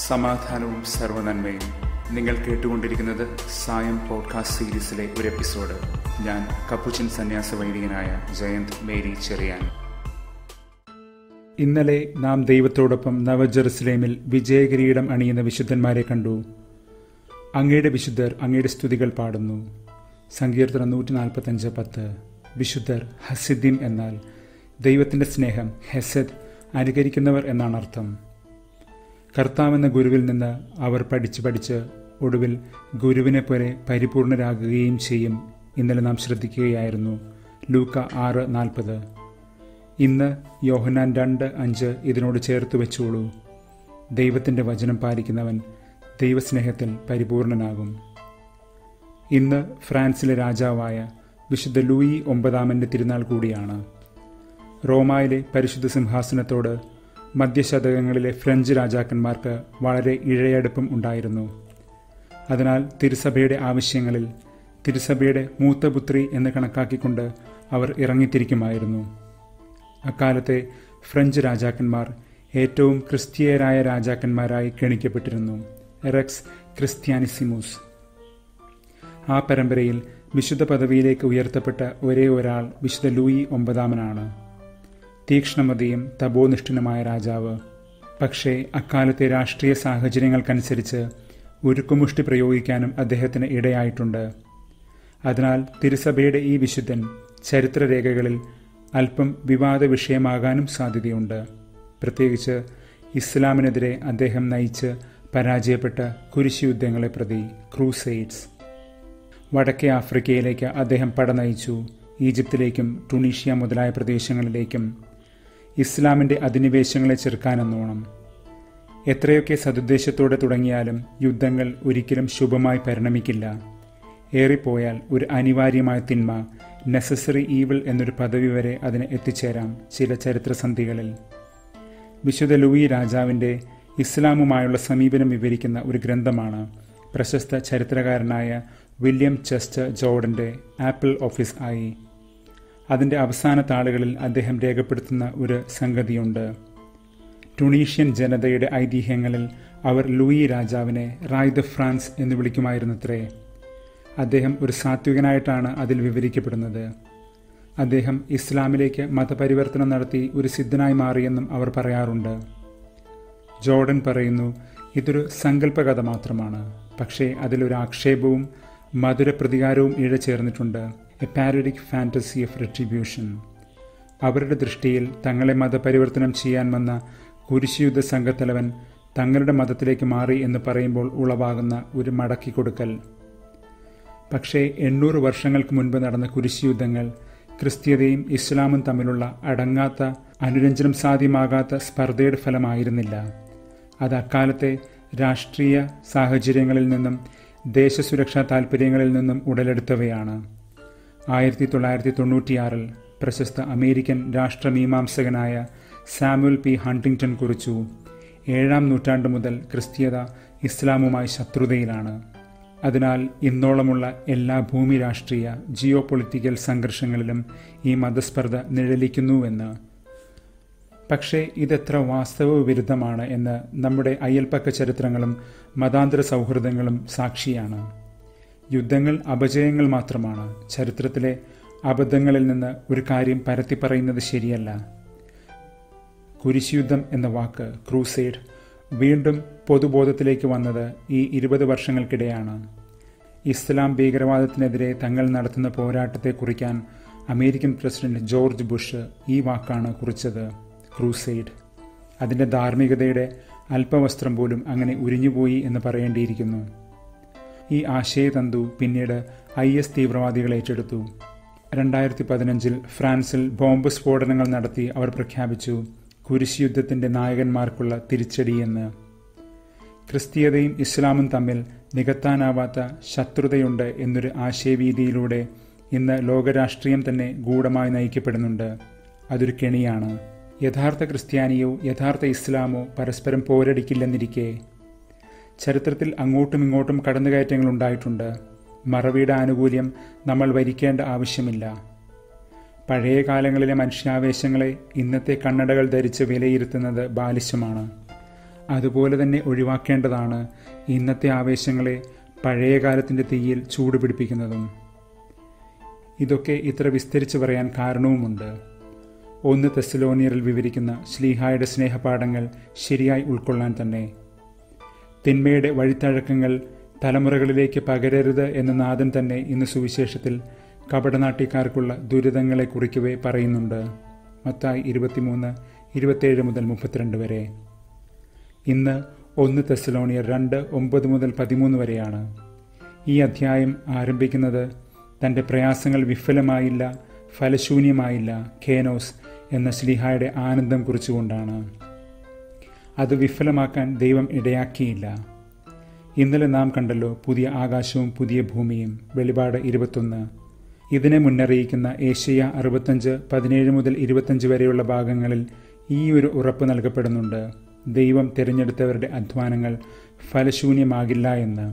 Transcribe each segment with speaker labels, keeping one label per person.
Speaker 1: സമാധാനവും സർവനന്മയും നിങ്ങൾ കേട്ടുകൊണ്ടിരിക്കുന്നത് സായം പോഡ്കാസ്റ്റ് സീരീസിലെ ഒരു എപ്പിസോഡ് ഞാൻ കപ്പുച്ചൻ സന്യാസ വൈദികനായ ജയന്ത് മേരി ചെറിയാൻ
Speaker 2: ഇന്നലെ നാം ദൈവത്തോടൊപ്പം നവജെറുസലേമിൽ വിജയകിരീടം അണിയുന്ന വിശുദ്ധന്മാരെ കണ്ടു അങ്ങയുടെ വിശുദ്ധർ അങ്ങയുടെ സ്തുതികൾ പാടുന്നു സങ്കീർത്തനം നൂറ്റി നാൽപ്പത്തഞ്ച് പത്ത് വിശുദ്ധർ ഹസിദ്ദീൻ എന്നാൽ ദൈവത്തിൻ്റെ സ്നേഹം ഹെസദ് അനുകരിക്കുന്നവർ എന്നാണ് അർത്ഥം കർത്താവെന്ന ഗുരുവിൽ നിന്ന് അവർ പഠിച്ച് പഠിച്ച് ഒടുവിൽ ഗുരുവിനെ പോലെ പരിപൂർണരാകുകയും ചെയ്യും ഇന്നലെ നാം ശ്രദ്ധിക്കുകയായിരുന്നു ലൂക്ക ആറ് നാൽപ്പത് ഇന്ന് യോഹനാൻ രണ്ട് അഞ്ച് ഇതിനോട് ചേർത്ത് വെച്ചോളൂ ദൈവത്തിൻ്റെ വചനം പാലിക്കുന്നവൻ ദൈവസ്നേഹത്തിൽ പരിപൂർണനാകും ഇന്ന് ഫ്രാൻസിലെ രാജാവായ വിശുദ്ധ ലൂയി ഒമ്പതാമൻ്റെ തിരുനാൾ കൂടിയാണ് റോമായിലെ പരിശുദ്ധ സിംഹാസനത്തോട് മധ്യശതകങ്ങളിലെ ഫ്രഞ്ച് രാജാക്കന്മാർക്ക് വളരെ ഇഴയടുപ്പം ഉണ്ടായിരുന്നു അതിനാൽ തിരുസഭയുടെ ആവശ്യങ്ങളിൽ തിരുസഭയുടെ മൂത്തപുത്രി എന്ന് കണക്കാക്കിക്കൊണ്ട് അവർ ഇറങ്ങിത്തിരിക്കുമായിരുന്നു അക്കാലത്തെ ഫ്രഞ്ച് രാജാക്കന്മാർ ഏറ്റവും ക്രിസ്തീയരായ രാജാക്കന്മാരായി ഗണിക്കപ്പെട്ടിരുന്നു റെക്സ് ക്രിസ്ത്യാനിസിമൂസ് ആ പരമ്പരയിൽ വിശുദ്ധ പദവിയിലേക്ക് ഉയർത്തപ്പെട്ട ഒരേ ഒരാൾ വിശുദ്ധ ലൂയി ഒമ്പതാമനാണ് തീക്ഷ്ണമതിയും തപോനിഷ്ഠനുമായ രാജാവ് പക്ഷേ അക്കാലത്തെ രാഷ്ട്രീയ സാഹചര്യങ്ങൾക്കനുസരിച്ച് ഉരുക്കുമുഷ്ടി പ്രയോഗിക്കാനും അദ്ദേഹത്തിന് ഇടയായിട്ടുണ്ട് അതിനാൽ തിരുസഭയുടെ ഈ വിശുദ്ധൻ ചരിത്രരേഖകളിൽ അല്പം വിവാദ വിഷയമാകാനും സാധ്യതയുണ്ട് പ്രത്യേകിച്ച് ഇസ്ലാമിനെതിരെ അദ്ദേഹം നയിച്ച് പരാജയപ്പെട്ട കുരിശുയുദ്ധങ്ങളെ പ്രതി ക്രൂസൈഡ്സ് വടക്കേ ആഫ്രിക്കയിലേക്ക് അദ്ദേഹം പട നയിച്ചു ഈജിപ്തിലേക്കും ടുണീഷ്യ മുതലായ പ്രദേശങ്ങളിലേക്കും ഇസ്ലാമിൻ്റെ അധിനിവേശങ്ങളെ ചെറുക്കാനെന്നോണം എത്രയൊക്കെ സതുദ്ദേശത്തോടെ തുടങ്ങിയാലും യുദ്ധങ്ങൾ ഒരിക്കലും ശുഭമായി പരിണമിക്കില്ല ഏറിപ്പോയാൽ ഒരു അനിവാര്യമായ തിന്മ നെസസറി ഈവിൾ എന്നൊരു പദവി വരെ അതിന് എത്തിച്ചേരാം ചില ചരിത്രസന്ധികളിൽ വിശുദ്ധ ലൂയി രാജാവിൻ്റെ ഇസ്ലാമുമായുള്ള സമീപനം വിവരിക്കുന്ന ഒരു ഗ്രന്ഥമാണ് പ്രശസ്ത ചരിത്രകാരനായ വില്യം ചെസ്റ്റർ ജോർഡന്റെ ആപ്പിൾ ഓഫീസ് ആയി അതിൻ്റെ അവസാന താളുകളിൽ അദ്ദേഹം രേഖപ്പെടുത്തുന്ന ഒരു സംഗതിയുണ്ട് ടുണീഷ്യൻ ജനതയുടെ ഐതിഹ്യങ്ങളിൽ അവർ ലൂയി രാജാവിനെ റായ് ദ ഫ്രാൻസ് എന്ന് വിളിക്കുമായിരുന്നത്രേ അദ്ദേഹം ഒരു സാത്വികനായിട്ടാണ് അതിൽ വിവരിക്കപ്പെടുന്നത് അദ്ദേഹം ഇസ്ലാമിലേക്ക് മതപരിവർത്തനം നടത്തി ഒരു സിദ്ധനായി മാറിയെന്നും അവർ പറയാറുണ്ട് ജോർഡൻ പറയുന്നു ഇതൊരു സങ്കല്പകഥ മാത്രമാണ് പക്ഷേ അതിലൊരു ആക്ഷേപവും മധുര പ്രതികാരവും ഇഴചേർന്നിട്ടുണ്ട് a parodic fantasy of retribution അവരുടെ ദൃഷ്ടിയിൽ തങ്ങളെ മതപരിവർത്തനം ചെയ്യാൻ വന്ന കുരിശുയുദ്ധ സംഘത്തലവൻ തങ്ങളുടെ മതത്തിലേക്ക് മാറി എന്ന് പറയുമ്പോൾ ഉളവാകുന്ന ഒരു മടക്കി കൊടുക്കൽ പക്ഷേ എണ്ണൂറ് വർഷങ്ങൾക്ക് മുൻപ് നടന്ന കുരിശുയുദ്ധങ്ങൾ ക്രിസ്ത്യതയും ഇസ്ലാമും തമ്മിലുള്ള അടങ്ങാത്ത അനുരഞ്ജനം സാധ്യമാകാത്ത സ്പർദ്ധയുടെ ഫലമായിരുന്നില്ല അത് അക്കാലത്തെ രാഷ്ട്രീയ സാഹചര്യങ്ങളിൽ നിന്നും ദേശസുരക്ഷാ താൽപ്പര്യങ്ങളിൽ നിന്നും ഉടലെടുത്തവയാണ് ആയിരത്തി തൊള്ളായിരത്തി തൊണ്ണൂറ്റിയാറിൽ പ്രശസ്ത അമേരിക്കൻ രാഷ്ട്രമീമാംസകനായ സാമുവൽ പി ഹണ്ടിങ്ടൺ കുറിച്ചു ഏഴാം നൂറ്റാണ്ട് മുതൽ ക്രിസ്തീയത ഇസ്ലാമുമായി ശത്രുതയിലാണ് അതിനാൽ ഇന്നോളമുള്ള എല്ലാ ഭൂമി രാഷ്ട്രീയ ജിയോ പൊളിറ്റിക്കൽ സംഘർഷങ്ങളിലും ഈ മതസ്പർദ്ധ നിഴലിക്കുന്നുവെന്ന് പക്ഷേ ഇതെത്ര വാസ്തവ വിരുദ്ധമാണ് എന്ന് നമ്മുടെ അയൽപ്പക്ക ചരിത്രങ്ങളും മതാന്തര സൗഹൃദങ്ങളും സാക്ഷിയാണ് യുദ്ധങ്ങൾ അപജയങ്ങൾ മാത്രമാണ് ചരിത്രത്തിലെ അബദ്ധങ്ങളിൽ നിന്ന് ഒരു കാര്യം പരത്തി പറയുന്നത് ശരിയല്ല കുരിശുയുദ്ധം എന്ന വാക്ക് ക്രൂസൈഡ് വീണ്ടും പൊതുബോധത്തിലേക്ക് വന്നത് ഈ ഇരുപത് വർഷങ്ങൾക്കിടെയാണ് ഇസ്ലാം ഭീകരവാദത്തിനെതിരെ തങ്ങൾ നടത്തുന്ന പോരാട്ടത്തെ കുറിക്കാൻ അമേരിക്കൻ പ്രസിഡന്റ് ജോർജ് ബുഷ് ഈ വാക്കാണ് കുറിച്ചത് ക്രൂസൈഡ് അതിൻ്റെ ധാർമ്മികതയുടെ അല്പവസ്ത്രം പോലും അങ്ങനെ ഉരിഞ്ഞുപോയി എന്ന് പറയേണ്ടിയിരിക്കുന്നു ഈ ആശയതന്തു പിന്നീട് ഐ എസ് തീവ്രവാദികൾ ഏറ്റെടുത്തു രണ്ടായിരത്തി പതിനഞ്ചിൽ ഫ്രാൻസിൽ ബോംബ് സ്ഫോടനങ്ങൾ നടത്തി അവർ പ്രഖ്യാപിച്ചു കുരിശുയുദ്ധത്തിൻ്റെ നായകന്മാർക്കുള്ള തിരിച്ചടിയെന്ന് ക്രിസ്തീയതയും ഇസ്ലാമും തമ്മിൽ നികത്താനാവാത്ത ശത്രുതയുണ്ട് എന്നൊരു ആശയവീതിയിലൂടെ ഇന്ന് ലോകരാഷ്ട്രീയം തന്നെ ഗൂഢമായി നയിക്കപ്പെടുന്നുണ്ട് അതൊരു കെണിയാണ് യഥാർത്ഥ ക്രിസ്ത്യാനിയോ യഥാർത്ഥ ഇസ്ലാമോ പരസ്പരം പോരടിക്കില്ലെന്നിരിക്കെ ചരിത്രത്തിൽ അങ്ങോട്ടും ഇങ്ങോട്ടും കടന്നുകയറ്റങ്ങൾ ഉണ്ടായിട്ടുണ്ട് മറവിയുടെ ആനുകൂല്യം നമ്മൾ വരിക്കേണ്ട ആവശ്യമില്ല പഴയ കാലങ്ങളിലെ മനുഷ്യാവേശങ്ങളെ ഇന്നത്തെ കണ്ണടകൾ ധരിച്ച് വിലയിരുത്തുന്നത് ബാലിശമാണ് അതുപോലെ തന്നെ ഒഴിവാക്കേണ്ടതാണ് ഇന്നത്തെ ആവേശങ്ങളെ പഴയ കാലത്തിൻ്റെ തീയിൽ ചൂടുപിടിപ്പിക്കുന്നതും ഇതൊക്കെ ഇത്ര വിസ്തരിച്ച് പറയാൻ കാരണവുമുണ്ട് ഒന്ന് തെസ്സലോണിയറിൽ വിവരിക്കുന്ന ശ്ലീഹായുടെ സ്നേഹപാഠങ്ങൾ ശരിയായി ഉൾക്കൊള്ളാൻ തന്നെ തിന്മയുടെ വഴിത്തഴക്കങ്ങൾ തലമുറകളിലേക്ക് പകരരുത് എന്ന നാഥൻ തന്നെ ഇന്ന് സുവിശേഷത്തിൽ കപടനാട്യക്കാർക്കുള്ള ദുരിതങ്ങളെ കുറിക്കവേ പറയുന്നുണ്ട് മത്തായി ഇരുപത്തിമൂന്ന് ഇരുപത്തേഴ് മുതൽ മുപ്പത്തിരണ്ട് വരെ ഇന്ന് ഒന്ന് തെസ്സലോണിയർ രണ്ട് ഒമ്പത് മുതൽ പതിമൂന്ന് വരെയാണ് ഈ അധ്യായം ആരംഭിക്കുന്നത് തൻ്റെ പ്രയാസങ്ങൾ വിഫലമായില്ല ഫലശൂന്യമായില്ല ഖേനോസ് എന്ന ശ്ലീഹായുടെ ആനന്ദം കുറിച്ചുകൊണ്ടാണ് അത് വിഫലമാക്കാൻ ദൈവം ഇടയാക്കിയില്ല ഇന്നലെ നാം കണ്ടല്ലോ പുതിയ ആകാശവും പുതിയ ഭൂമിയും വെളിപാട് ഇരുപത്തൊന്ന് ഇതിനെ മുന്നറിയിക്കുന്ന ഏഷ്യ അറുപത്തഞ്ച് പതിനേഴ് മുതൽ ഇരുപത്തഞ്ച് വരെയുള്ള ഭാഗങ്ങളിൽ ഈ ഒരു ഉറപ്പ് നൽകപ്പെടുന്നുണ്ട് ദൈവം തിരഞ്ഞെടുത്തവരുടെ അധ്വാനങ്ങൾ ഫലശൂന്യമാകില്ല എന്ന്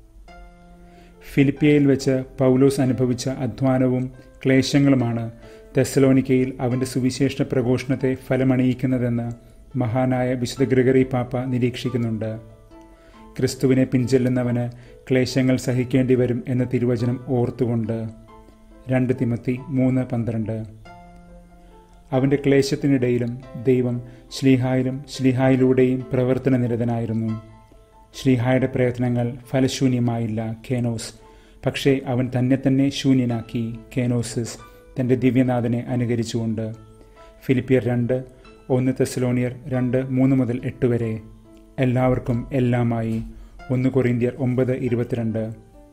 Speaker 2: ഫിലിപ്പിയയിൽ വെച്ച് പൗലോസ് അനുഭവിച്ച അധ്വാനവും ക്ലേശങ്ങളുമാണ് തെസലോനിക്കയിൽ അവൻ്റെ സുവിശേഷ പ്രഘോഷണത്തെ ഫലമണിയിക്കുന്നതെന്ന് മഹാനായ വിശുദ്ധ ഗ്രിഗറി പാപ്പ നിരീക്ഷിക്കുന്നുണ്ട് ക്രിസ്തുവിനെ പിഞ്ചെല്ലുന്നവന് ക്ലേശങ്ങൾ സഹിക്കേണ്ടി വരും എന്ന തിരുവചനം ഓർത്തുകൊണ്ട് രണ്ട് തിമത്തി മൂന്ന് പന്ത്രണ്ട് അവൻ്റെ ക്ലേശത്തിനിടയിലും ദൈവം ശ്ലീഹായിലും ശ്ലീഹായിലൂടെയും പ്രവർത്തന നിരതനായിരുന്നു ശ്ലീഹായുടെ പ്രയത്നങ്ങൾ ഫലശൂന്യമായില്ല കേനോസ് പക്ഷേ അവൻ തന്നെ തന്നെ ശൂന്യനാക്കി കേനോസിസ് തൻ്റെ ദിവ്യനാഥനെ അനുകരിച്ചുകൊണ്ട് ഫിലിപ്പിയർ രണ്ട് ഒന്ന് തെസലോണിയർ രണ്ട് മൂന്ന് മുതൽ എട്ട് വരെ എല്ലാവർക്കും എല്ലാമായി ഒന്ന് കൊറിന്ത്യർ ഒമ്പത് ഇരുപത്തിരണ്ട്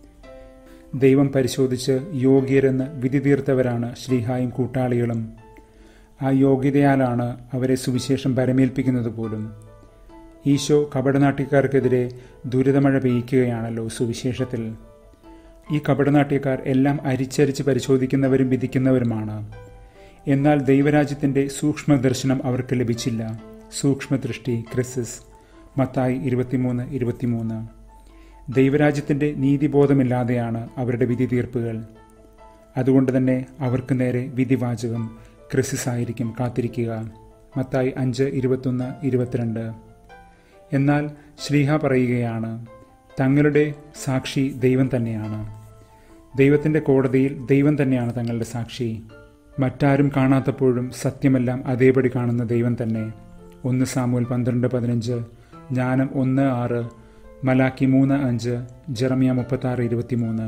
Speaker 2: ദൈവം പരിശോധിച്ച് യോഗ്യരെന്ന് വിധി തീർത്തവരാണ് ശ്രീഹായും കൂട്ടാളികളും ആ യോഗ്യതയാലാണ് അവരെ സുവിശേഷം പരമേൽപ്പിക്കുന്നത് പോലും ഈശോ കപടനാട്യക്കാർക്കെതിരെ ദുരിതമഴ പെയ്യ്ക്കുകയാണല്ലോ സുവിശേഷത്തിൽ ഈ കപടനാട്യക്കാർ എല്ലാം അരിച്ചരിച്ച് പരിശോധിക്കുന്നവരും വിധിക്കുന്നവരുമാണ് എന്നാൽ ദൈവരാജ്യത്തിൻ്റെ സൂക്ഷ്മ ദർശനം അവർക്ക് ലഭിച്ചില്ല സൂക്ഷ്മദൃഷ്ടി ക്രിസിസ് മത്തായി ഇരുപത്തിമൂന്ന് ഇരുപത്തിമൂന്ന് ദൈവരാജ്യത്തിൻ്റെ നീതിബോധമില്ലാതെയാണ് അവരുടെ വിധി തീർപ്പുകൾ അതുകൊണ്ട് തന്നെ അവർക്ക് നേരെ വിധിവാചകം ക്രിസിസ് ആയിരിക്കും കാത്തിരിക്കുക മത്തായി അഞ്ച് ഇരുപത്തൊന്ന് ഇരുപത്തിരണ്ട് എന്നാൽ ശ്രീഹ പറയുകയാണ് തങ്ങളുടെ സാക്ഷി ദൈവം തന്നെയാണ് ദൈവത്തിൻ്റെ കോടതിയിൽ ദൈവം തന്നെയാണ് തങ്ങളുടെ സാക്ഷി മറ്റാരും കാണാത്തപ്പോഴും സത്യമെല്ലാം അതേപടി കാണുന്ന ദൈവം തന്നെ ഒന്ന് സാമൂൽ പന്ത്രണ്ട് പതിനഞ്ച് ജ്ഞാനം ഒന്ന് ആറ് മലാക്കി മൂന്ന് അഞ്ച് ജെറമിയ മുപ്പത്താറ് ഇരുപത്തിമൂന്ന്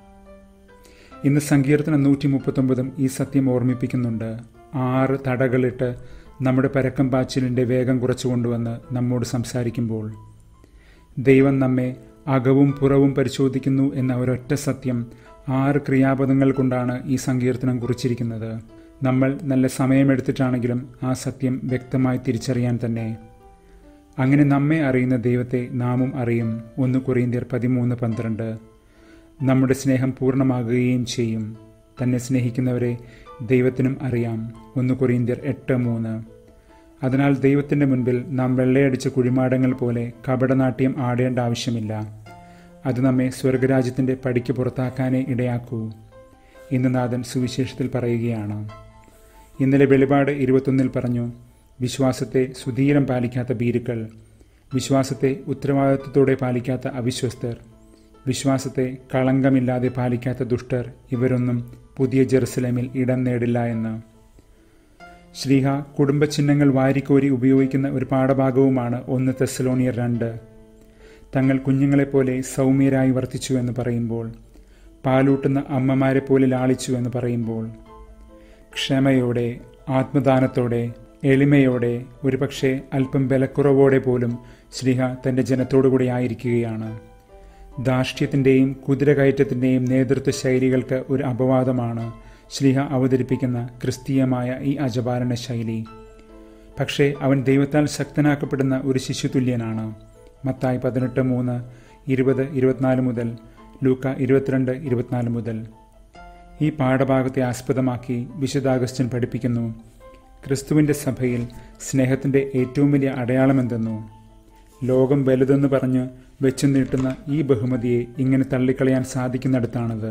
Speaker 2: ഇന്ന് സങ്കീർത്തനം നൂറ്റി മുപ്പത്തൊമ്പതും ഈ സത്യം ഓർമ്മിപ്പിക്കുന്നുണ്ട് ആറ് തടകളിട്ട് നമ്മുടെ പരക്കം പാച്ചിലിൻ്റെ വേഗം കുറച്ചു കൊണ്ടുവന്ന് നമ്മോട് സംസാരിക്കുമ്പോൾ ദൈവം നമ്മെ അകവും പുറവും പരിശോധിക്കുന്നു എന്ന ഒരൊറ്റ സത്യം ആറ് ക്രിയാപദങ്ങൾ കൊണ്ടാണ് ഈ സങ്കീർത്തനം കുറിച്ചിരിക്കുന്നത് നമ്മൾ നല്ല സമയമെടുത്തിട്ടാണെങ്കിലും ആ സത്യം വ്യക്തമായി തിരിച്ചറിയാൻ തന്നെ അങ്ങനെ നമ്മെ അറിയുന്ന ദൈവത്തെ നാമും അറിയും ഒന്ന് കൊറിയന്ത്യർ പതിമൂന്ന് പന്ത്രണ്ട് നമ്മുടെ സ്നേഹം പൂർണ്ണമാകുകയും ചെയ്യും തന്നെ സ്നേഹിക്കുന്നവരെ ദൈവത്തിനും അറിയാം ഒന്ന് കൊറിയന്ത്യർ എട്ട് മൂന്ന് അതിനാൽ ദൈവത്തിൻ്റെ മുൻപിൽ നാം വെള്ളയടിച്ച കുഴിമാടങ്ങൾ പോലെ കപടനാട്യം ആടേണ്ട ആവശ്യമില്ല അത് നമ്മെ സ്വർഗരാജ്യത്തിൻ്റെ പടിക്ക് പുറത്താക്കാനേ ഇടയാക്കൂ ഇന്ന് നാഥൻ സുവിശേഷത്തിൽ പറയുകയാണ് ഇന്നലെ വെളിപാട് ഇരുപത്തൊന്നിൽ പറഞ്ഞു വിശ്വാസത്തെ സുധീരം പാലിക്കാത്ത ഭീരുക്കൾ വിശ്വാസത്തെ ഉത്തരവാദിത്വത്തോടെ പാലിക്കാത്ത അവിശ്വസ്തർ വിശ്വാസത്തെ കളങ്കമില്ലാതെ പാലിക്കാത്ത ദുഷ്ടർ ഇവരൊന്നും പുതിയ ജെറുസലേമിൽ ഇടം നേടില്ല എന്ന് ശ്രീഹ കുടുംബചിഹ്നങ്ങൾ വാരിക്കോരി ഉപയോഗിക്കുന്ന ഒരു പാഠഭാഗവുമാണ് ഒന്ന് തെസലോണിയർ രണ്ട് തങ്ങൾ കുഞ്ഞുങ്ങളെപ്പോലെ സൗമ്യരായി വർത്തിച്ചു എന്ന് പറയുമ്പോൾ പാലൂട്ടുന്ന അമ്മമാരെ പോലെ ലാളിച്ചു എന്ന് പറയുമ്പോൾ ക്ഷമയോടെ ആത്മദാനത്തോടെ എളിമയോടെ ഒരുപക്ഷെ അല്പം ബലക്കുറവോടെ പോലും ശ്രീഹ തൻ്റെ ജനത്തോടുകൂടി ആയിരിക്കുകയാണ് ധാർഷ്ട്യത്തിൻ്റെയും കുതിരകയറ്റത്തിൻ്റെയും നേതൃത്വ ശൈലികൾക്ക് ഒരു അപവാദമാണ് ശ്രീഹ അവതരിപ്പിക്കുന്ന ക്രിസ്തീയമായ ഈ അജപാലന ശൈലി പക്ഷേ അവൻ ദൈവത്താൽ ശക്തനാക്കപ്പെടുന്ന ഒരു ശിശുതുല്യനാണ് മത്തായി പതിനെട്ട് മൂന്ന് ഇരുപത് ഇരുപത്തിനാല് മുതൽ ലൂക്ക ഇരുപത്തിരണ്ട് ഇരുപത്തിനാല് മുതൽ ഈ പാഠഭാഗത്തെ ആസ്പദമാക്കി വിശുദ്ധാഗസ്റ്റൻ പഠിപ്പിക്കുന്നു ക്രിസ്തുവിൻ്റെ സഭയിൽ സ്നേഹത്തിൻ്റെ ഏറ്റവും വലിയ അടയാളമെന്തെന്നോ ലോകം വലുതെന്ന് പറഞ്ഞ് വെച്ചു നീട്ടുന്ന ഈ ബഹുമതിയെ ഇങ്ങനെ തള്ളിക്കളയാൻ സാധിക്കുന്നിടത്താണത്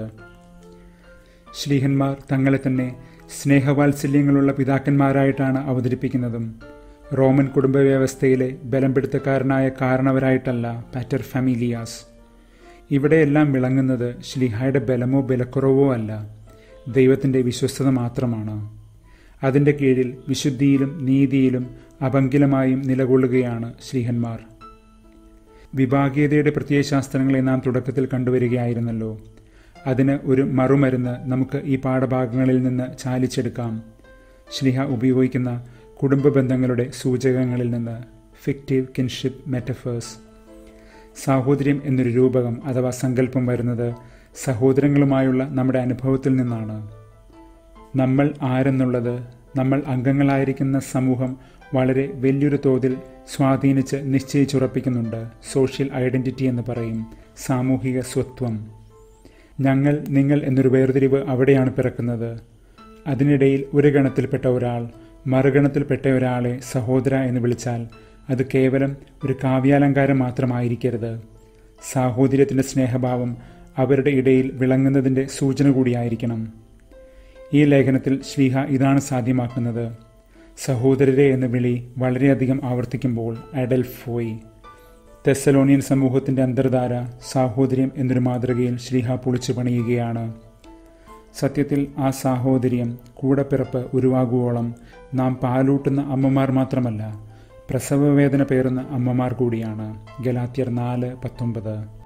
Speaker 2: ശ്ലീഹന്മാർ തങ്ങളെ തന്നെ സ്നേഹവാത്സല്യങ്ങളുള്ള പിതാക്കന്മാരായിട്ടാണ് അവതരിപ്പിക്കുന്നതും റോമൻ കുടുംബ വ്യവസ്ഥയിലെ ബലംപിടുത്തക്കാരനായ കാരണവരായിട്ടല്ല പാറ്റർ ഫാമിലിയാസ് ഇവിടെയെല്ലാം വിളങ്ങുന്നത് ശ്ലിഹായുടെ ബലമോ ബലക്കുറവോ അല്ല ദൈവത്തിൻ്റെ വിശ്വസ്തത മാത്രമാണ് അതിൻ്റെ കീഴിൽ വിശുദ്ധിയിലും നീതിയിലും അപങ്കിലമായും നിലകൊള്ളുകയാണ് ശ്രീഹന്മാർ വിഭാഗീയതയുടെ പ്രത്യയശാസ്ത്രങ്ങളെ നാം തുടക്കത്തിൽ കണ്ടുവരികയായിരുന്നല്ലോ അതിന് ഒരു മറുമരുന്ന് നമുക്ക് ഈ പാഠഭാഗങ്ങളിൽ നിന്ന് ചാലിച്ചെടുക്കാം ശ്ലിഹ ഉപയോഗിക്കുന്ന കുടുംബ ബന്ധങ്ങളുടെ സൂചകങ്ങളിൽ നിന്ന് ഫിക്റ്റീവ് കിൻഷിപ്പ് മെറ്റഫേഴ്സ് സാഹോദര്യം എന്നൊരു രൂപകം അഥവാ സങ്കല്പം വരുന്നത് സഹോദരങ്ങളുമായുള്ള നമ്മുടെ അനുഭവത്തിൽ നിന്നാണ് നമ്മൾ ആരെന്നുള്ളത് നമ്മൾ അംഗങ്ങളായിരിക്കുന്ന സമൂഹം വളരെ വലിയൊരു തോതിൽ സ്വാധീനിച്ച് നിശ്ചയിച്ചുറപ്പിക്കുന്നുണ്ട് സോഷ്യൽ ഐഡന്റിറ്റി എന്ന് പറയും സാമൂഹിക സ്വത്വം ഞങ്ങൾ നിങ്ങൾ എന്നൊരു വേർതിരിവ് അവിടെയാണ് പിറക്കുന്നത് അതിനിടയിൽ ഒരു ഗണത്തിൽപ്പെട്ട ഒരാൾ മറുഗണത്തിൽപ്പെട്ട ഒരാളെ സഹോദര എന്ന് വിളിച്ചാൽ അത് കേവലം ഒരു കാവ്യാലങ്കാരം മാത്രമായിരിക്കരുത് സാഹോദര്യത്തിൻ്റെ സ്നേഹഭാവം അവരുടെ ഇടയിൽ വിളങ്ങുന്നതിൻ്റെ സൂചന കൂടിയായിരിക്കണം ഈ ലേഖനത്തിൽ ശ്രീഹ ഇതാണ് സാധ്യമാക്കുന്നത് സഹോദരരെ എന്ന വിളി വളരെയധികം ആവർത്തിക്കുമ്പോൾ അഡൽഫോയി തെസലോണിയൻ സമൂഹത്തിൻ്റെ അന്തർധാര സാഹോദര്യം എന്നൊരു മാതൃകയിൽ ശ്രീഹ പൊളിച്ചു പണിയുകയാണ് സത്യത്തിൽ ആ സാഹോദര്യം കൂടപ്പിറപ്പ് ഉരുവാകുവോളം നാം പാലൂട്ടുന്ന അമ്മമാർ മാത്രമല്ല പ്രസവവേദന പേറുന്ന അമ്മമാർ കൂടിയാണ് ഗലാത്യർ നാല് പത്തൊമ്പത്